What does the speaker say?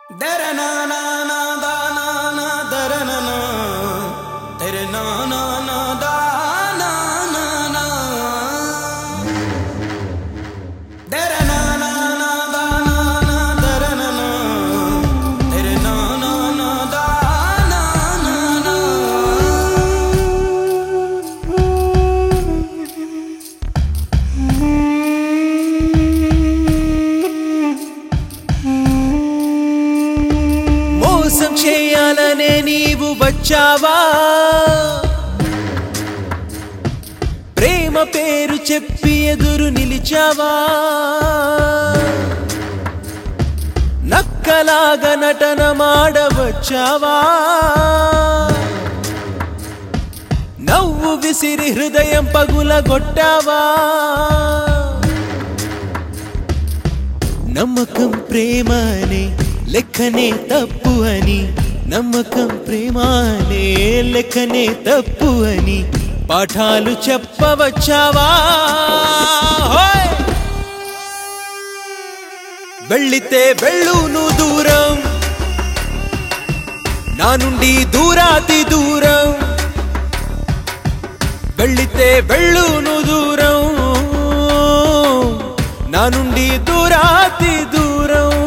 మోసం చేయాలనే నీవు వచ్చావా ప్రేమ పేరు చెప్పి ఎదురు నిలిచావా నక్కలాగా నటన మాడవచ్చావా నవ్వు విసిరి హృదయం పగులగొట్టావా నమ్మకం ప్రేమ అనే లెక్కనే తప్పు అని నమ్మకం ప్రేమ అనే లెక్కనే తప్పు అని పాఠాలు చెప్పవచ్చావా హోయ్! వెళ్ళితే వెళ్ళును దూరం నా నుండి దూరాతి దూరం వెళ్ళితే వెళ్ళును దూరం నా నుండి దూరాతి దూరం